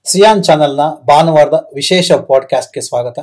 Xi'an ಚಾನೆಲ್ನ ಭಾನುವಾರದ ವಿಶೇಷ ಪಾಡ್ಕಾಸ್ಟ್ಗೆ ಸ್ವಾಗತ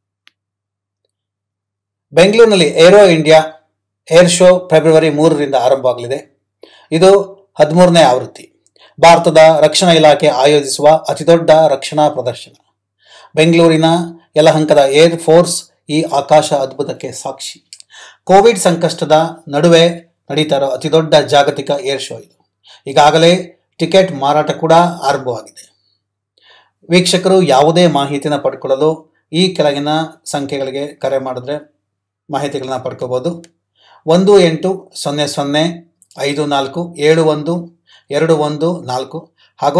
ಬೆಂಗಳೂರಿನಲ್ಲಿ ಏರೋ ಇಂಡಿಯಾ ಏರ್ ಶೋ ಫೆಬ್ರವರಿ ಮೂರರಿಂದ ಆರಂಭವಾಗಲಿದೆ ಇದು ಹದಿಮೂರನೇ ಆವೃತ್ತಿ ಭಾರತದ ರಕ್ಷಣಾ ಇಲಾಖೆ ಆಯೋಜಿಸುವ ಅತಿದೊಡ್ಡ ರಕ್ಷಣಾ ಪ್ರದರ್ಶನ ಬೆಂಗಳೂರಿನ ಯಲಹಂಕದ ಏರ್ ಫೋರ್ಸ್ ಈ ಆಕಾಶ ಅದ್ಭುತಕ್ಕೆ ಸಾಕ್ಷಿ ಕೋವಿಡ್ ಸಂಕಷ್ಟದ ನಡುವೆ ನಡೀತಾ ಇರೋ ಅತಿದೊಡ್ಡ ಜಾಗತಿಕ ಏರ್ ಶೋ ಇದು ಈಗಾಗಲೇ ಟಿಕೆಟ್ ಮಾರಾಟ ಕೂಡ ಆರಂಭವಾಗಿದೆ ವೀಕ್ಷಕರು ಯಾವುದೇ ಮಾಹಿತಿನ ಪಡ್ಕೊಳ್ಳಲು ಈ ಕೆಳಗಿನ ಸಂಖ್ಯೆಗಳಿಗೆ ಕರೆ ಮಾಡಿದ್ರೆ ಮಾಹಿತಿಗಳನ್ನ ಪಡ್ಕೋಬೋದು ಒಂದು ಎಂಟು ಸೊನ್ನೆ ಸೊನ್ನೆ ಐದು ನಾಲ್ಕು ಏಳು ಒಂದು ಎರಡು ಒಂದು ನಾಲ್ಕು ಹಾಗೂ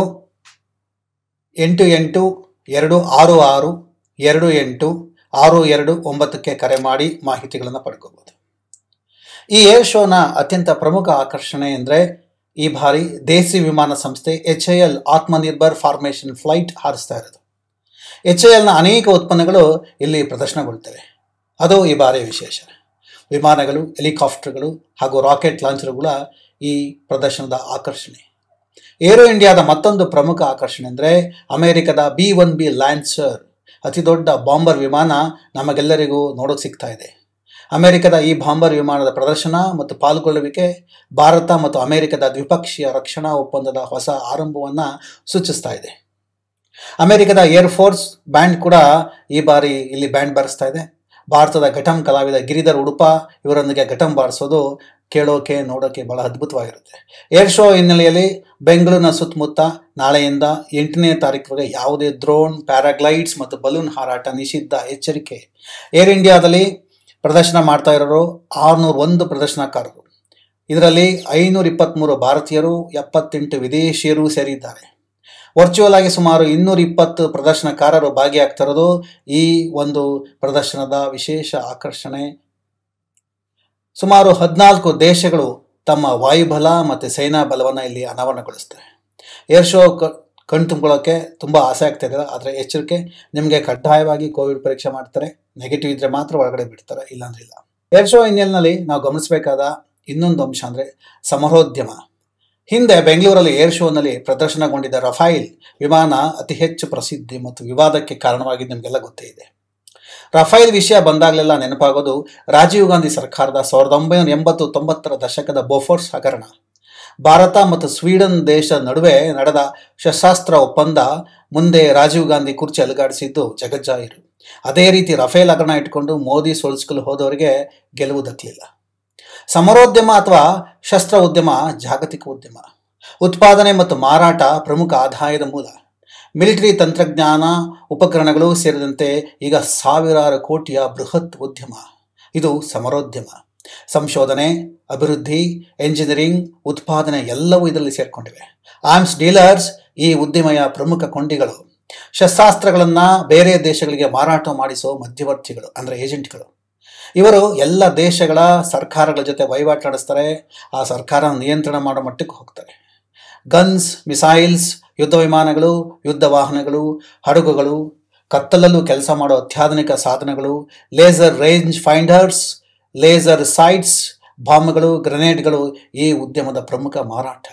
ಎಂಟು ಎಂಟು ಎರಡು ಆರು ಆರು ಎರಡು ಎಂಟು ಆರು ಎರಡು ಒಂಬತ್ತಕ್ಕೆ ಕರೆ ಮಾಡಿ ಮಾಹಿತಿಗಳನ್ನು ಪಡ್ಕೋಬೋದು ಈ ಏರ್ ಶೋನ ಅತ್ಯಂತ ಪ್ರಮುಖ ಆಕರ್ಷಣೆ ಅಂದರೆ ಈ ಬಾರಿ ದೇಸಿ ವಿಮಾನ ಸಂಸ್ಥೆ H I L Atmanirbhar formation flight ಹಾರಿಸ್ತಾ ಇರೋದು ಎಚ್ ಐ ಎಲ್ನ ಅನೇಕ ಉತ್ಪನ್ನಗಳು ಇಲ್ಲಿ ಪ್ರದರ್ಶನಗೊಳ್ತವೆ ಅದು ಈ ಬಾರಿ ವಿಶೇಷ ವಿಮಾನಗಳು ಹೆಲಿಕಾಪ್ಟರ್ಗಳು ಹಾಗೂ ರಾಕೆಟ್ ಲಾಂಚರ್ಗಳ ಈ ಪ್ರದರ್ಶನದ ಆಕರ್ಷಣೆ ಏರೋ ಇಂಡಿಯಾದ ಮತ್ತೊಂದು ಪ್ರಮುಖ ಆಕರ್ಷಣೆ ಅಂದರೆ ಅಮೆರಿಕದ ಬಿ ಒನ್ ಬಿ ಲ್ಯಾನ್ಸರ್ ಅತಿ ದೊಡ್ಡ ಬಾಂಬರ್ ವಿಮಾನ ನಮಗೆಲ್ಲರಿಗೂ ನೋಡೋಕೆ ಸಿಗ್ತಾ ಇದೆ ಅಮೆರಿಕದ ಈ ಬಾಂಬರ್ ವಿಮಾನದ ಪ್ರದರ್ಶನ ಮತ್ತು ಪಾಲ್ಗೊಳ್ಳುವಿಕೆ ಭಾರತ ಮತ್ತು ಅಮೆರಿಕದ ದ್ವಿಪಕ್ಷೀಯ ರಕ್ಷಣಾ ಒಪ್ಪಂದದ ಹೊಸ ಆರಂಭವನ್ನು ಸೂಚಿಸ್ತಾ ಇದೆ ಅಮೆರಿಕದ ಏರ್ ಫೋರ್ಸ್ ಬ್ಯಾಂಡ್ ಕೂಡ ಈ ಬಾರಿ ಇಲ್ಲಿ ಬ್ಯಾಂಡ್ ಬಾರಿಸ್ತಾ ಇದೆ ಭಾರತದ ಘಟಂ ಕಲಾವಿದ ಗಿರಿಧರ್ ಉಡುಪ ಇವರೊಂದಿಗೆ ಘಟಂ ಬಾರಿಸೋದು ಕೇಳೋಕೆ ನೋಡೋಕೆ ಬಹಳ ಅದ್ಭುತವಾಗಿರುತ್ತೆ ಏರ್ ಶೋ ಹಿನ್ನೆಲೆಯಲ್ಲಿ ಬೆಂಗಳೂರಿನ ಸುತ್ತಮುತ್ತ ನಾಳೆಯಿಂದ ಎಂಟನೇ ತಾರೀಕುವರೆಗೆ ಯಾವುದೇ ಡ್ರೋನ್ ಪ್ಯಾರಾಗ್ಲೈಡ್ಸ್ ಮತ್ತು ಬಲೂನ್ ಹಾರಾಟ ನಿಷಿದ್ಧ ಎಚ್ಚರಿಕೆ ಏರ್ ಇಂಡಿಯಾದಲ್ಲಿ ಪ್ರದರ್ಶನ ಮಾಡ್ತಾ ಇರೋರು ಆರುನೂರ ಒಂದು ಪ್ರದರ್ಶನಕಾರರು ಇದರಲ್ಲಿ ಐನೂರ ಇಪ್ಪತ್ತ್ಮೂರು ಭಾರತೀಯರು ಎಪ್ಪತ್ತೆಂಟು ವಿದೇಶಿಯರು ಸೇರಿದ್ದಾರೆ ವರ್ಚುವಲ್ ಆಗಿ ಸುಮಾರು ಇನ್ನೂರ ಇಪ್ಪತ್ತು ಪ್ರದರ್ಶನಕಾರರು ಭಾಗಿಯಾಗ್ತಿರೋದು ಈ ಒಂದು ಪ್ರದರ್ಶನದ ವಿಶೇಷ ಆಕರ್ಷಣೆ ಸುಮಾರು ಹದಿನಾಲ್ಕು ದೇಶಗಳು ತಮ್ಮ ವಾಯುಬಲ ಮತ್ತು ಸೇನಾ ಬಲವನ್ನು ಇಲ್ಲಿ ಅನಾವರಣಗೊಳಿಸ್ತವೆ ಏರ್ ಶೋ ಕಣ್ ತುಂಬ್ಕೊಳ್ಳೋಕ್ಕೆ ತುಂಬ ಆಸೆ ಆಗ್ತಾ ಇದೆ ಆದರೆ ಎಚ್ಚರಿಕೆ ನಿಮಗೆ ಕಡ್ಡಾಯವಾಗಿ ಕೋವಿಡ್ ಪರೀಕ್ಷೆ ಮಾಡ್ತಾರೆ ನೆಗೆಟಿವ್ ಇದ್ದರೆ ಮಾತ್ರ ಒಳಗಡೆ ಬಿಡ್ತಾರೆ ಇಲ್ಲಾಂದ್ರೆ ಇಲ್ಲ ಏರ್ ಶೋ ಹಿನ್ನೆಲೆಯಲ್ಲಿ ನಾವು ಗಮನಿಸಬೇಕಾದ ಇನ್ನೊಂದು ಅಂಶ ಅಂದರೆ ಸಮರೋದ್ಯಮ ಹಿಂದೆ ಬೆಂಗಳೂರಲ್ಲಿ ಏರ್ ಶೋನಲ್ಲಿ ಪ್ರದರ್ಶನಗೊಂಡಿದ್ದ ರಫೈಲ್ ವಿಮಾನ ಅತಿ ಹೆಚ್ಚು ಪ್ರಸಿದ್ಧಿ ಮತ್ತು ವಿವಾದಕ್ಕೆ ಕಾರಣವಾಗಿ ನಿಮಗೆಲ್ಲ ಗೊತ್ತೇ ಇದೆ ರಫೈಲ್ ವಿಷಯ ಬಂದಾಗಲೆಲ್ಲ ನೆನಪಾಗೋದು ರಾಜೀವ್ ಗಾಂಧಿ ಸರ್ಕಾರದ ಸಾವಿರದ ಒಂಬೈನೂರ ಎಂಬತ್ತು ತೊಂಬತ್ತರ ದಶಕದ ಬೋಫೋರ್ಸ್ ಹಗರಣ ಭಾರತ ಮತ್ತು ಸ್ವೀಡನ್ ದೇಶ ನಡುವೆ ನಡೆದ ಶಸ್ತ್ರಾಸ್ತ್ರ ಒಪ್ಪಂದ ಮುಂದೆ ರಾಜೀವ್ ಗಾಂಧಿ ಕುರ್ಚಿ ಅಲುಗಾಡಿಸಿದ್ದು ಜಗಜ್ಜಾಹಿರು ಅದೇ ರೀತಿ ರಫೇಲ್ ಹಗರಣ ಇಟ್ಕೊಂಡು ಮೋದಿ ಸೋಲಿಸ್ಕಲು ಹೋದವರಿಗೆ ಗೆಲುವು ದಕ್ಕಲಿಲ್ಲ ಸಮರೋದ್ಯಮ ಅಥವಾ ಶಸ್ತ್ರ ಉದ್ಯಮ ಜಾಗತಿಕ ಉದ್ಯಮ ಉತ್ಪಾದನೆ ಮತ್ತು ಮಾರಾಟ ಪ್ರಮುಖ ಆದಾಯದ ಮೂಲ ಮಿಲಿಟರಿ ತಂತ್ರಜ್ಞಾನ ಉಪಕರಣಗಳು ಸೇರಿದಂತೆ ಈಗ ಸಾವಿರಾರು ಕೋಟಿಯ ಬೃಹತ್ ಉದ್ಯಮ ಇದು ಸಮರೋದ್ಯಮ ಸಂಶೋಧನೆ ಅಭಿವೃದ್ಧಿ ಎಂಜಿನಿಯರಿಂಗ್ ಉತ್ಪಾದನೆ ಎಲ್ಲವೂ ಇದರಲ್ಲಿ ಸೇರಿಕೊಂಡಿವೆ ಆರ್ಮ್ಸ್ ಡೀಲರ್ಸ್ ಈ ಉದ್ಯಮೆಯ ಪ್ರಮುಖ ಕೊಂಡಿಗಳು ಶಸ್ತ್ರಾಸ್ತ್ರಗಳನ್ನು ಬೇರೆ ದೇಶಗಳಿಗೆ ಮಾರಾಟ ಮಾಡಿಸೋ ಮಧ್ಯವರ್ತಿಗಳು ಅಂದರೆ ಏಜೆಂಟ್ಗಳು ಇವರು ಎಲ್ಲ ದೇಶಗಳ ಸರ್ಕಾರಗಳ ಜೊತೆ ವಹಿವಾಟು ನಡೆಸ್ತಾರೆ ಆ ಸರ್ಕಾರ ನಿಯಂತ್ರಣ ಮಾಡೋ ಮಟ್ಟಕ್ಕೆ ಹೋಗ್ತಾರೆ ಗನ್ಸ್ ಮಿಸೈಲ್ಸ್ ಯುದ್ಧ ವಿಮಾನಗಳು ಯುದ್ಧ ವಾಹನಗಳು ಹಡಗುಗಳು ಕತ್ತಲಲ್ಲೂ ಕೆಲಸ ಮಾಡೋ ಅತ್ಯಾಧುನಿಕ ಸಾಧನಗಳು laser range finders laser sights ಬಾಂಬ್ಗಳು ಗ್ರೆನೇಡ್ಗಳು ಈ ಉದ್ಯಮದ ಪ್ರಮುಖ ಮಾರಾಟ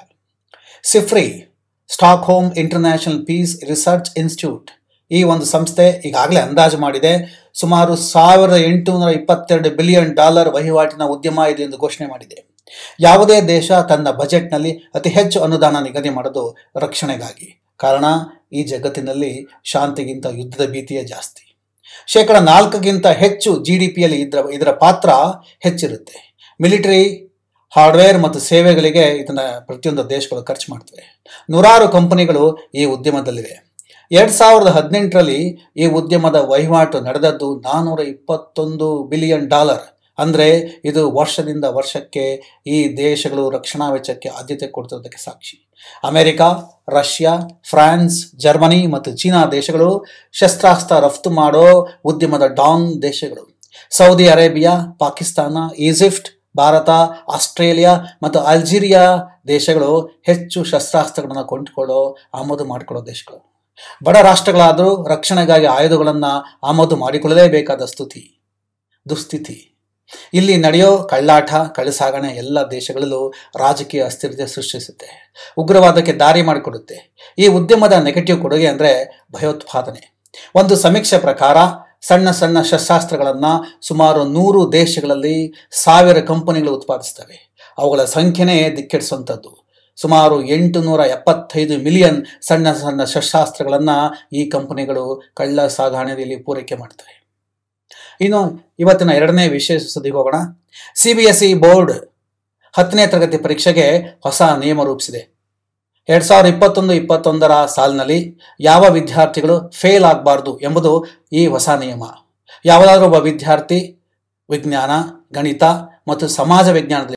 SIPRI Stockholm International Peace Research Institute ಈ ಒಂದು ಸಂಸ್ಥೆ ಈಗಾಗಲೇ ಅಂದಾಜು ಮಾಡಿದೆ ಸುಮಾರು ಸಾವಿರದ ಎಂಟುನೂರ ಇಪ್ಪತ್ತೆರಡು ಬಿಲಿಯನ್ ಡಾಲರ್ ವಹಿವಾಟಿನ ಉದ್ಯಮ ಇದೆ ಎಂದು ಘೋಷಣೆ ಮಾಡಿದೆ ಯಾವುದೇ ದೇಶ ತನ್ನ ಬಜೆಟ್ನಲ್ಲಿ ಅತಿ ಹೆಚ್ಚು ಅನುದಾನ ನಿಗದಿ ಮಾಡೋದು ರಕ್ಷಣೆಗಾಗಿ ಕಾರಣ ಈ ಜಗತ್ತಿನಲ್ಲಿ ಶಾಂತಿಗಿಂತ ಯುದ್ಧದ ಭೀತಿಯೇ ಜಾಸ್ತಿ ಶೇಕಡ ನಾಲ್ಕಕ್ಕಿಂತ ಹೆಚ್ಚು ಜಿ ಡಿ ಪಿಯಲ್ಲಿ ಇದರ ಇದರ ಪಾತ್ರ ಹೆಚ್ಚಿರುತ್ತೆ ಮಿಲಿಟರಿ ಹಾರ್ಡ್ವೇರ್ ಮತ್ತು ಸೇವೆಗಳಿಗೆ ಇದನ್ನು ಪ್ರತಿಯೊಂದು ದೇಶಗಳು ಖರ್ಚು ಮಾಡ್ತವೆ ನೂರಾರು ಕಂಪನಿಗಳು ಈ ಉದ್ಯಮದಲ್ಲಿವೆ ಎರಡು ಸಾವಿರದ ಹದಿನೆಂಟರಲ್ಲಿ ಈ ಉದ್ಯಮದ ವಹಿವಾಟು ನಡೆದದ್ದು ನಾನ್ನೂರ ಇಪ್ಪತ್ತೊಂದು ಬಿಲಿಯನ್ ಡಾಲರ್ ಅಂದರೆ ಇದು ವರ್ಷದಿಂದ ವರ್ಷಕ್ಕೆ ಈ ದೇಶಗಳು ರಕ್ಷಣಾ ವೆಚ್ಚಕ್ಕೆ ಆದ್ಯತೆ ಕೊಡ್ತಿರೋದಕ್ಕೆ ಸಾಕ್ಷಿ ಅಮೆರಿಕ ರಷ್ಯಾ ಫ್ರಾನ್ಸ್ ಜರ್ಮನಿ ಮತ್ತು ಚೀನಾ ದೇಶಗಳು ಶಸ್ತ್ರಾಸ್ತ್ರ ರಫ್ತು ಮಾಡೋ ಉದ್ಯಮದ ಡಾನ್ ದೇಶಗಳು Saudi Arabia Pakistan Egypt Bharat Australia ಮತ್ತು ಅಲ್ಜೀರಿಯಾ ದೇಶಗಳು ಹೆಚ್ಚು ಶಸ್ತ್ರಾಸ್ತ್ರಗಳನ್ನು ಕೊಂಡುಕೊಳ್ಳೋ ಆಮದು ಮಾಡಿಕೊಳ್ಳೋ ದೇಶಗಳು ಬಡ ರಾಷ್ಟ್ರಗಳಾದರೂ ರಕ್ಷಣೆಗಾಗಿ ಆಯುಧಗಳನ್ನು ಆಮದು ಮಾಡಿಕೊಳ್ಳಲೇಬೇಕಾದ ಸ್ತುತಿ ದುಸ್ಥಿತಿ ಇಲ್ಲಿ ನಡೆಯೋ ಕಳ್ಳಾಟ ಕಳ್ಳಸಾಗಣೆ ಎಲ್ಲ ದೇಶಗಳಲ್ಲೂ ರಾಜಕೀಯ ಅಸ್ಥಿರತೆ ಸೃಷ್ಟಿಸುತ್ತೆ ಉಗ್ರವಾದಕ್ಕೆ ದಾರಿ ಮಾಡಿಕೊಡುತ್ತೆ ಈ ಉದ್ಯಮದ ನೆಗೆಟಿವ್ ಕೊಡುಗೆ ಅಂದರೆ ಭಯೋತ್ಪಾದನೆ ಒಂದು ಸಮೀಕ್ಷೆ ಪ್ರಕಾರ ಸಣ್ಣ ಸಣ್ಣ ಶಸ್ತ್ರಾಸ್ತ್ರಗಳನ್ನು ಸುಮಾರು ನೂರು ದೇಶಗಳಲ್ಲಿ ಸಾವಿರ ಕಂಪನಿಗಳು ಉತ್ಪಾದಿಸ್ತವೆ ಅವುಗಳ ಸಂಖ್ಯೆನೇ ದಿಕ್ಕೆಡಿಸುವಂಥದ್ದು ಸುಮಾರು ಎಂಟು ನೂರ ಎಪ್ಪತ್ತೈದು ಮಿಲಿಯನ್ ಸಣ್ಣ ಸಣ್ಣ ಶಸ್ತ್ರಾಸ್ತ್ರಗಳನ್ನು ಈ ಕಂಪನಿಗಳು ಕಳ್ಳ ಸಾಗಾಣೆಯಲ್ಲಿ ಪೂರೈಕೆ ಮಾಡ್ತವೆ ಇನ್ನು ಇವತ್ತಿನ ಎರಡನೇ ವಿಶೇಷ ಸುದ್ದಿಗೆ ಹೋಗೋಣ C B S E board ಹತ್ತನೇ ತರಗತಿ ಪರೀಕ್ಷೆಗೆ ಹೊಸ ನಿಯಮ ರೂಪಿಸಿದೆ ಎರಡ್ ಸಾವಿರದ ಇಪ್ಪತ್ತೊಂದು ಇಪ್ಪತ್ತೊಂದರ ಸಾಲಿನಲ್ಲಿ ಯಾವ ವಿದ್ಯಾರ್ಥಿಗಳು ಫೇಲ್ ಆಗಬಾರ್ದು ಎಂಬುದು ಈ ಹೊಸ ನಿಯಮ ಯಾವುದಾದ್ರೂ ಒಬ್ಬ ವಿದ್ಯಾರ್ಥಿ ವಿಜ್ಞಾನ ಗಣಿತ ಮತ್ತು ಸಮಾಜ ವಿಜ್ಞಾನದಲ್ಲಿ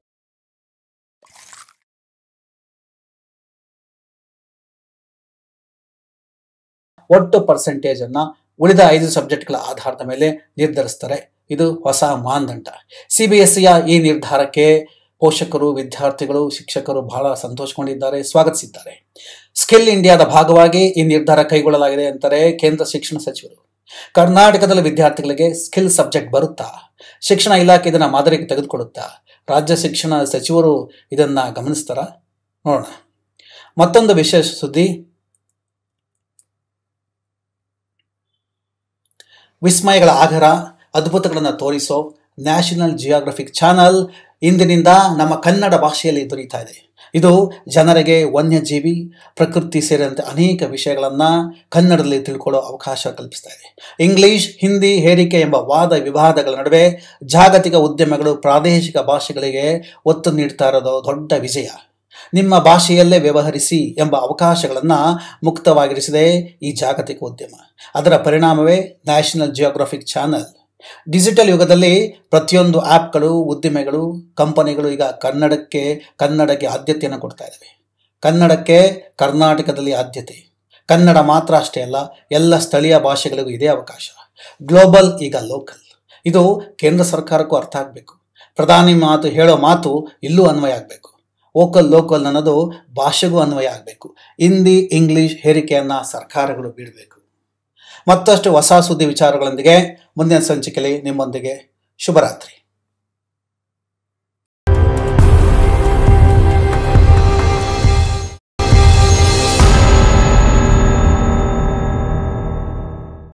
ಒಟ್ಟು ಪರ್ಸೆಂಟೇಜ್ ಅನ್ನ ಉಳಿದ ಐದು ಸಬ್ಜೆಕ್ಟ್ಗಳ ಆಧಾರದ ಮೇಲೆ ನಿರ್ಧರಿಸ್ತಾರೆ ಇದು ಹೊಸ ಮಾನದಂಡ ಸಿ ಬಿ ಎಸ್ ಸಿಯ ಈ ನಿರ್ಧಾರಕ್ಕೆ ಪೋಷಕರು ವಿದ್ಯಾರ್ಥಿಗಳು ಶಿಕ್ಷಕರು ಬಹಳ ಸಂತೋಷಗೊಂಡಿದ್ದಾರೆ ಸ್ವಾಗತಿಸಿದ್ದಾರೆ ಸ್ಕಿಲ್ ಇಂಡಿಯಾದ ಭಾಗವಾಗಿ ಈ ನಿರ್ಧಾರ ಕೈಗೊಳ್ಳಲಾಗಿದೆ ಅಂತಾರೆ ಕೇಂದ್ರ ಶಿಕ್ಷಣ ಸಚಿವರು ಕರ್ನಾಟಕದಲ್ಲಿ ವಿದ್ಯಾರ್ಥಿಗಳಿಗೆ ಸ್ಕಿಲ್ ಸಬ್ಜೆಕ್ಟ್ ಬರುತ್ತಾ ಶಿಕ್ಷಣ ಇಲಾಖೆ ಇದನ್ನ ಮಾದರಿಗೆ ತೆಗೆದುಕೊಳ್ಳುತ್ತಾ ರಾಜ್ಯ ಶಿಕ್ಷಣ ಸಚಿವರು ಇದನ್ನ ಗಮನಿಸ್ತಾರ ನೋಡೋಣ ಮತ್ತೊಂದು ವಿಶೇಷ ಸುದ್ದಿ ವಿಸ್ಮಯಗಳ ಆಗರ ಅದ್ಭುತಗಳನ್ನು ತೋರಿಸೋ ನ್ಯಾಷನಲ್ ಜಿಯೋಗ್ರಫಿಕ್ ಚಾನಲ್ ಇಂದಿನಿಂದ ನಮ್ಮ ಕನ್ನಡ ಭಾಷೆಯಲ್ಲಿ ದೊರೀತಾ ಇದೆ ಇದು ಜನರಿಗೆ ವನ್ಯಜೀವಿ ಪ್ರಕೃತಿ ಸೇರಿದಂತೆ ಅನೇಕ ವಿಷಯಗಳನ್ನು ಕನ್ನಡದಲ್ಲಿ ತಿಳ್ಕೊಳ್ಳೋ ಅವಕಾಶ ಕಲ್ಪಿಸ್ತಾ ಇದೆ ಇಂಗ್ಲಿಷ್ ಹಿಂದಿ ಹೇರಿಕೆ ಎಂಬ ವಾದ ವಿವಾದಗಳ ನಡುವೆ ಜಾಗತಿಕ ಉದ್ಯಮಗಳು ಪ್ರಾದೇಶಿಕ ಭಾಷೆಗಳಿಗೆ ಒತ್ತು ನೀಡ್ತಾ ಇರೋದು ದೊಡ್ಡ ವಿಜಯ ನಿಮ್ಮ ಭಾಷೆಯಲ್ಲೇ ವ್ಯವಹರಿಸಿ ಎಂಬ ಅವಕಾಶಗಳನ್ನು ಮುಕ್ತವಾಗಿರಿಸಿದೆ ಈ ಜಾಗತಿಕ ಉದ್ಯಮ ಅದರ ಪರಿಣಾಮವೇ ನ್ಯಾಷನಲ್ ಜಿಯೋಗ್ರಫಿಕ್ ಚಾನಲ್ ಡಿಜಿಟಲ್ ಯುಗದಲ್ಲಿ ಪ್ರತಿಯೊಂದು ಆ್ಯಪ್ಗಳು ಉದ್ದಿಮೆಗಳು ಕಂಪನಿಗಳು ಈಗ ಕನ್ನಡಕ್ಕೆ ಕನ್ನಡಕ್ಕೆ ಆದ್ಯತೆಯನ್ನು ಕೊಡ್ತಾ ಇದ್ದಾವೆ ಕನ್ನಡಕ್ಕೆ ಕರ್ನಾಟಕದಲ್ಲಿ ಆದ್ಯತೆ ಕನ್ನಡ ಮಾತ್ರ ಅಷ್ಟೇ ಅಲ್ಲ ಎಲ್ಲ ಸ್ಥಳೀಯ ಭಾಷೆಗಳಿಗೂ ಇದೇ ಅವಕಾಶ ಗ್ಲೋಬಲ್ ಈಗ ಲೋಕಲ್ ಇದು ಕೇಂದ್ರ ಸರ್ಕಾರಕ್ಕೂ ಅರ್ಥ ಆಗಬೇಕು ಪ್ರಧಾನಿ ಮಾತು ಹೇಳೋ ಮಾತು ಇಲ್ಲೂ ಅನ್ವಯ ಆಗಬೇಕು ವೋಕಲ್ ಲೋಕಲ್ ಅನ್ನೋದು ಭಾಷೆಗೂ ಅನ್ವಯ ಆಗಬೇಕು ಹಿಂದಿ ಇಂಗ್ಲಿಷ್ ಹೇರಿಕೆಯನ್ನು ಸರ್ಕಾರಗಳು ಬಿಡಬೇಕು ಮತ್ತಷ್ಟು ಹೊಸ ಸುದ್ದಿ ವಿಚಾರಗಳೊಂದಿಗೆ ಮುಂದಿನ ಸಂಚಿಕೆಯಲ್ಲಿ ನಿಮ್ಮೊಂದಿಗೆ ಶುಭರಾತ್ರಿ